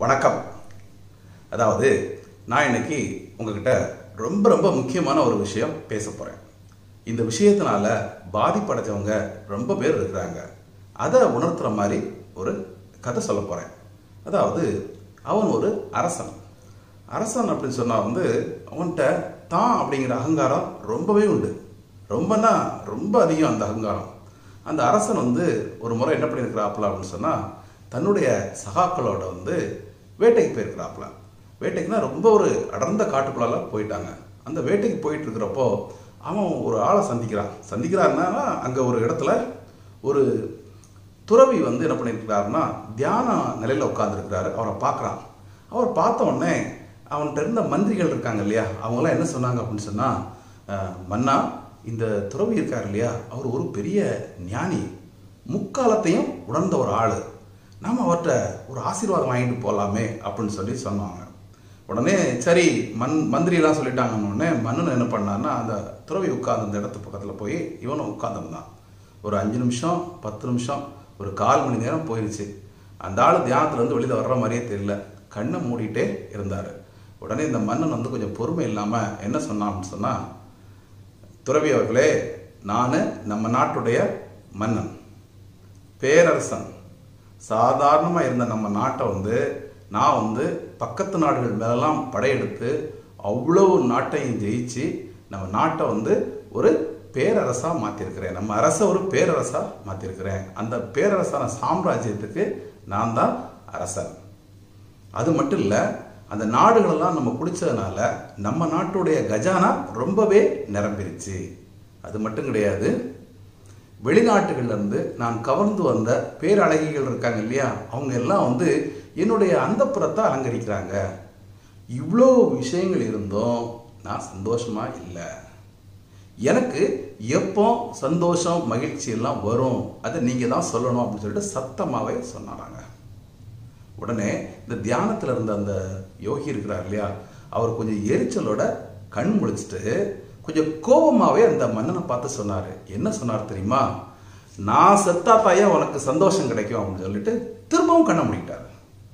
வணக்கம் அதாவது நான் இன்னைக்கு உங்ககிட்ட ரொம்ப ரொம்ப முக்கியமான ஒரு விஷயம் பேச போகிறேன் இந்த விஷயத்தினால பாதிப்படைஞ்சவங்க ரொம்ப பேர் இருக்கிறாங்க அதை உணர்த்துற மாதிரி ஒரு கதை சொல்ல போகிறேன் அதாவது அவன் ஒரு அரசன் அரசன் அப்படின்னு சொன்னால் வந்து அவன்கிட்ட தான் அப்படிங்கிற அகங்காரம் ரொம்பவே உண்டு ரொம்பனா ரொம்ப அதிகம் அந்த அகங்காரம் அந்த அரசன் வந்து ஒரு முறை என்ன பண்ணியிருக்கிறாப்புல அப்படின்னு சொன்னால் தன்னுடைய சகாக்களோட வந்து வேட்டைக்கு போயிருக்கிறாப்புல வேட்டைக்குனா ரொம்ப ஒரு அடர்ந்த காட்டுக்குள்ளால போயிட்டாங்க அந்த வேட்டைக்கு போயிட்டு இருக்கிறப்போ அவன் ஒரு ஆளை சந்திக்கிறான் சந்திக்கிறான்னா அங்கே ஒரு இடத்துல ஒரு துறவி வந்து என்ன பண்ணியிருக்கிறாருன்னா தியான நிலையில் உட்காந்துருக்கிறாரு அவரை பார்க்குறான் அவர் பார்த்த உடனே அவன்கிட்ட இருந்த மந்திரிகள் இருக்காங்க இல்லையா அவங்களாம் என்ன சொன்னாங்க அப்படின்னு சொன்னால் "அஹ், மன்னா இந்த துறவி இருக்கார் இல்லையா அவர் ஒரு பெரிய ஞானி முக்காலத்தையும் உணர்ந்த ஒரு ஆள் நாம் அவர்கிட்ட ஒரு ஆசீர்வாதம் வாங்கிட்டு போகலாமே அப்படின்னு சொல்லி சொன்னாங்க உடனே சரி மண் மந்திரியெல்லாம் சொல்லிட்டாங்கன்னு உடனே மன்னன் என்ன பண்ணான்னா அந்த துறவி உட்கார்ந்த அந்த இடத்து பக்கத்தில் போய் இவனும் உட்காந்துருந்தான் ஒரு அஞ்சு நிமிஷம் பத்து நிமிஷம் ஒரு கால் மணி நேரம் போயிடுச்சு அந்த ஆள் தியானத்துலேருந்து வெளியில் வர்ற மாதிரியே தெரியல கண்ணை மூடிட்டே இருந்தார் உடனே இந்த மன்னன் வந்து கொஞ்சம் பொறுமை இல்லாமல் என்ன சொன்னான் அப்படின்னு சொன்னால் துறவி அவர்களே நான் நம்ம நாட்டுடைய மன்னன் பேரரசன் சாதாரணமாக இருந்த நம்ம நாட்டை வந்து நான் வந்து பக்கத்து நாடுகள் மேலெல்லாம் படையெடுத்து அவ்வளவு நாட்டையும் ஜெயிச்சு நம்ம நாட்டை வந்து ஒரு பேரரசாக மாற்றிருக்கிறேன் நம்ம அரசை ஒரு பேரரசாக மாற்றிருக்கிறேன் அந்த பேரரசான சாம்ராஜ்யத்துக்கு நான் தான் அரசன் அது மட்டும் இல்லை அந்த நாடுகளெல்லாம் நம்ம பிடிச்சதுனால நம்ம நாட்டுடைய கஜானா ரொம்பவே நிரம்பிருச்சு அது மட்டும் கிடையாது வெளிநாட்டுகள்ல இருந்து நான் கவர்ந்து வந்த பேரழகிகள் இருக்காங்க இல்லையா அவங்க எல்லாம் வந்து என்னுடைய அந்தப்புறத்தை அலங்கரிக்கிறாங்க இவ்வளோ விஷயங்கள் இருந்தும் நான் சந்தோஷமா இல்லை எனக்கு எப்போ சந்தோஷம் மகிழ்ச்சி எல்லாம் வரும் அதை நீங்க தான் சொல்லணும் அப்படின்னு சொல்லிட்டு சத்தமாவே சொன்னாராங்க உடனே இந்த தியானத்துல இருந்த அந்த யோகி இருக்கிறார் இல்லையா அவர் கொஞ்சம் எரிச்சலோட கண் முழிச்சிட்டு கொஞ்சம் கோபமாவே அந்த மன்னனை பார்த்து சொன்னாரு என்ன சொன்னார் தெரியுமா நான் செத்தா தாயா உனக்கு சந்தோஷம் கிடைக்கும் அப்படின்னு சொல்லிட்டு திரும்பவும் கண்ணை மூடிட்டார்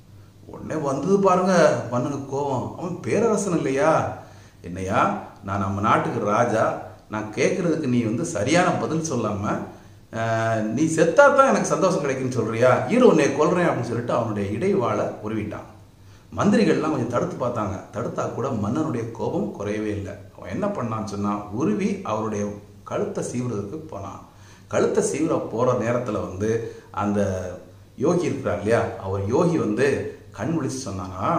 உடனே வந்தது பாருங்க மன்னனுக்கு கோவம் அவன் பேரரசன் இல்லையா என்னையா நான் நம்ம நாட்டுக்கு ராஜா நான் கேட்கறதுக்கு நீ வந்து சரியான பதில் சொல்லாம ஆஹ், நீ செத்தா தான் எனக்கு சந்தோஷம் கிடைக்குன்னு சொல்றியா இரு உன்னை கொல்றேன் அப்படின்னு சொல்லிட்டு அவனுடைய இடைவாளை உருவிட்டான் மந்திரிகள்லாம் கொஞ்சம் தடுத்து பார்த்தாங்க தடுத்தா கூட மன்னனுடைய கோபம் குறையவே இல்லை அவன் என்ன பண்ணான்னு சொன்னா உருவி அவருடைய கழுத்தை சீவுறதுக்கு போனான் கழுத்தை சீவுற போற நேரத்துல வந்து அந்த யோகி இருக்கிறார் இல்லையா அவர் யோகி வந்து கண் விழிச்சு சொன்னானா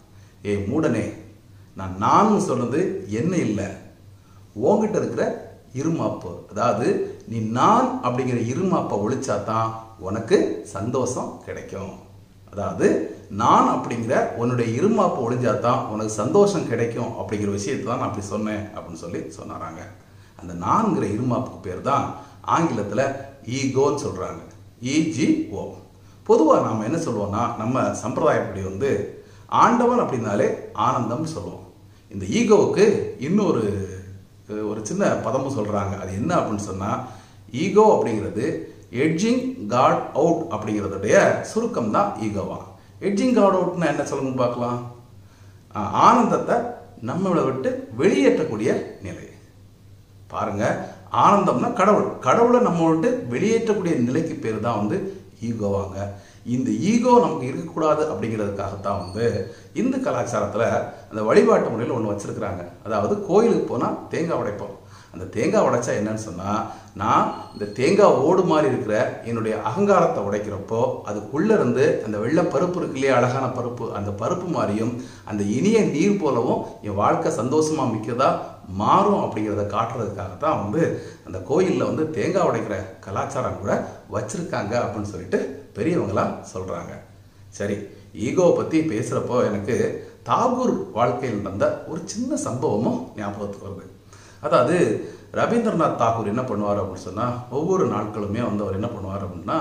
ஏய் மூடனே நான் நான் சொன்னது என்ன இல்லை உன்கிட்ட இருக்கிற இருமாப்பு அதாவது நீ நான் அப்படிங்கிற இருமாப்பை ஒழிச்சா தான் உனக்கு சந்தோஷம் கிடைக்கும் அதாவது நான் அப்படிங்கிற உன்னுடைய இருமாப்பு ஒழிஞ்சா தான் உனக்கு சந்தோஷம் கிடைக்கும் அப்படிங்கிற விஷயத்தை தான் நான் அப்படி சொன்னேன் அப்படின்னு சொல்லி சொன்னாராங்க அந்த நான்கிற இருமாப்புக்கு பேர் தான் ஆங்கிலத்தில் ஈகோன்னு சொல்கிறாங்க இஜிஓ பொதுவாக நாம் என்ன சொல்லுவோம்னா நம்ம சம்பிரதாயப்படி வந்து ஆண்டவன் அப்படின்னாலே ஆனந்தம்னு சொல்லுவோம் இந்த ஈகோவுக்கு இன்னொரு அஹ், ஒரு சின்ன பதமும் சொல்கிறாங்க அது என்ன அப்படின்னு சொன்னால் ஈகோ அப்படிங்கிறது எட்ஜிங் காட் அவுட் அப்படிங்கிறதுடைய சுருக்கம் தான் ஈகோவா எட்ஜிங் காட் அவுட்னா என்ன சொல்லுங்க பார்க்கலாம் ஆஹ், ஆனந்தத்தை நம்மளை விட்டு வெளியேற்றக்கூடிய நிலை பாருங்க ஆனந்தம்னா கடவுள் கடவுளை நம்ம விட்டு வெளியேற்றக்கூடிய நிலைக்கு பேர் தான் வந்து ஈகோவாங்க இந்த ஈகோ நமக்கு இருக்கக்கூடாது அப்படிங்கிறதுக்காகத்தான் வந்து இந்து கலாச்சாரத்தில் அந்த வழிபாட்டு முறையில் ஒன்று வச்சிருக்கிறாங்க அதாவது கோயிலுக்கு போனால் தேங்காய் உடைப்போம் அந்த தேங்காய் உடைச்சா என்னன்னு சொன்னால் நான் இந்த தேங்காய் ஓடு மாதிரி இருக்கிற என்னுடைய அகங்காரத்தை உடைக்கிறப்போ அதுக்குள்ள இருந்து அந்த வெள்ளை பருப்பு இருக்கு இல்லையா அழகான பருப்பு அந்த பருப்பு மாதிரியும் அந்த இனிய நீர் போலவும் என் வாழ்க்கை சந்தோஷமா மிக்கதா மாறும் அப்படிங்கிறத காட்டுறதுக்காக தான் வந்து அந்த கோயிலில் வந்து தேங்காய் உடைக்கிற கலாச்சாரம் கூட வச்சிருக்காங்க அப்படின்னு சொல்லிட்டு பெரியவங்களாம் சொல்றாங்க சரி ஈகோவை பற்றி பேசுகிறப்போ எனக்கு தாகூர் வாழ்க்கையில் நடந்த ஒரு சின்ன சம்பவமும் ஞாபகத்துக்கு வருது அதாவது ரவீந்திரநாத் தாகூர் என்ன பண்ணுவார் அப்படின்னு சொன்னால் ஒவ்வொரு நாட்களுமே வந்து அவர் என்ன பண்ணுவார் அப்படின்னா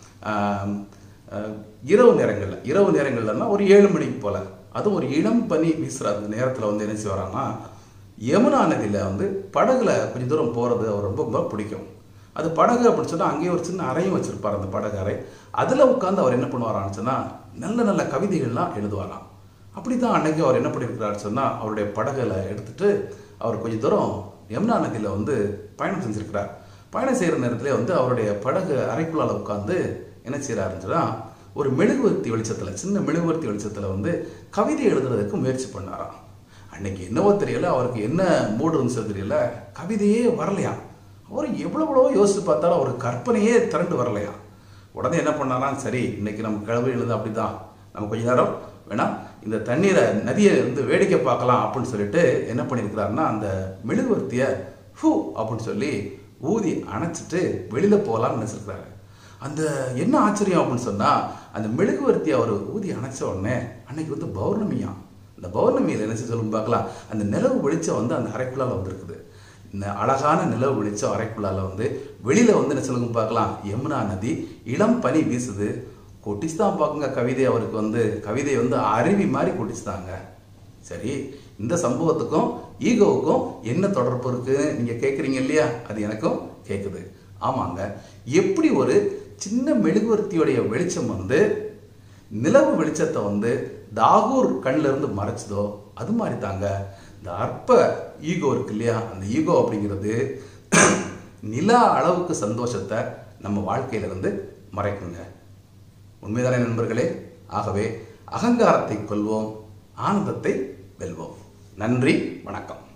ஆம், அஹ், இரவு நேரங்களில் இரவு நேரங்கள்லன்னா ஒரு ஏழு மணிக்கு போல் அதுவும் ஒரு இளம் பனி வீசுகிற அந்த நேரத்தில் வந்து என்ன செய்வாரான்னா யமுனா நதியில் வந்து படகுல கொஞ்சம் தூரம் போகிறது அவர் ரொம்ப ரொம்ப பிடிக்கும் அது படகு அப்படின்னு சொன்னால் அங்கேயே ஒரு சின்ன அறையும் வச்சிருப்பார் அந்த படகு அறை அதில் உட்காந்து அவர் என்ன பண்ணுவாரான்னு சொன்னால் நல்ல நல்ல கவிதைகள்லாம் எழுதுவாராம் அப்படி தான் அன்னைக்கு அவர் என்ன பண்ணியிருக்கிறாரு சொன்னால் அவருடைய படகுல எடுத்துட்டு அவர் கொஞ்சம் தூரம் யமுனா நதியில் வந்து பயணம் செஞ்சிருக்கிறார் பயணம் செய்கிற நேரத்தில் வந்து அவருடைய படகு அறைக்குள்ளால உட்காந்து என்ன செய்கிறாருன்னு சொன்னால் ஒரு மெழுகுவர்த்தி வெளிச்சத்தில் சின்ன மெழுகுவர்த்தி வெளிச்சத்தில் வந்து கவிதை எழுதுறதுக்கு முயற்சி பண்ணாராம் அன்னைக்கு என்னவோ தெரியல அவருக்கு என்ன மூடு இருந்துச்சு தெரியல கவிதையே வரலையா அவர் எவ்வளோ யோசிச்சு பார்த்தாலும் அவர் கற்பனையே திரண்டு வரலையா உடனே என்ன பண்ணாராம் சரி இன்னைக்கு நம்ம கிளம்பி எழுது அப்படிதான் நம்ம கொஞ்ச நேரம் வேணா இந்த தண்ணீரை நதியை வந்து வேடிக்கை பார்க்கலாம் அப்படின்னு சொல்லிட்டு என்ன பண்ணியிருக்கிறாருன்னா அந்த மெழுகுவர்த்தியை ஹூ அப்படின்னு சொல்லி ஊதி அணைச்சிட்டு வெளியில போகலாம்னு நினைச்சிருக்கிறாரு அந்த என்ன ஆச்சரியம் அப்படின்னு சொன்னா அந்த மெழுகுவர்த்தி அவர் ஊதி அணைச்ச உடனே அன்னைக்கு வந்து பௌர்ணமியா இந்த பௌர்ணமியில் என்ன செய்ய சொல்லுங்க பார்க்கலாம் அந்த நிலவு வெளிச்சம் வந்து அந்த அறைக்குள்ளால வந்திருக்குது இந்த அழகான நிலவு வெளிச்சம் அறைக்குள்ளால வந்து வெளியில வந்து என்ன சொல்லுங்க பார்க்கலாம் யமுனா நதி இளம் பனி வீசுது கொட்டிச்சு தான் பார்க்குங்க கவிதை அவருக்கு வந்து கவிதை வந்து அருவி மாதிரி கொட்டிச்சுதாங்க சரி இந்த சம்பவத்துக்கும் ஈகோவுக்கும் என்ன தொடர்பு இருக்குன்னு நீங்க கேட்குறீங்க இல்லையா அது எனக்கும் கேட்குது ஆமாங்க எப்படி ஒரு சின்ன மெழுகுவர்த்தியோடைய வெளிச்சம் வந்து நிலவு வெளிச்சத்தை வந்து தாகூர் கண்ணில் இருந்து மறைச்சதோ அது மாதிரி தாங்க இந்த அற்ப ஈகோ இருக்கு இல்லையா அந்த ஈகோ அப்படிங்கிறது நிலா அளவுக்கு சந்தோஷத்தை நம்ம வாழ்க்கையில இருந்து மறைக்குங்க உண்மைதானே நண்பர்களே ஆகவே அகங்காரத்தை கொள்வோம் ஆனந்தத்தை வெல்வோம் நன்றி வணக்கம்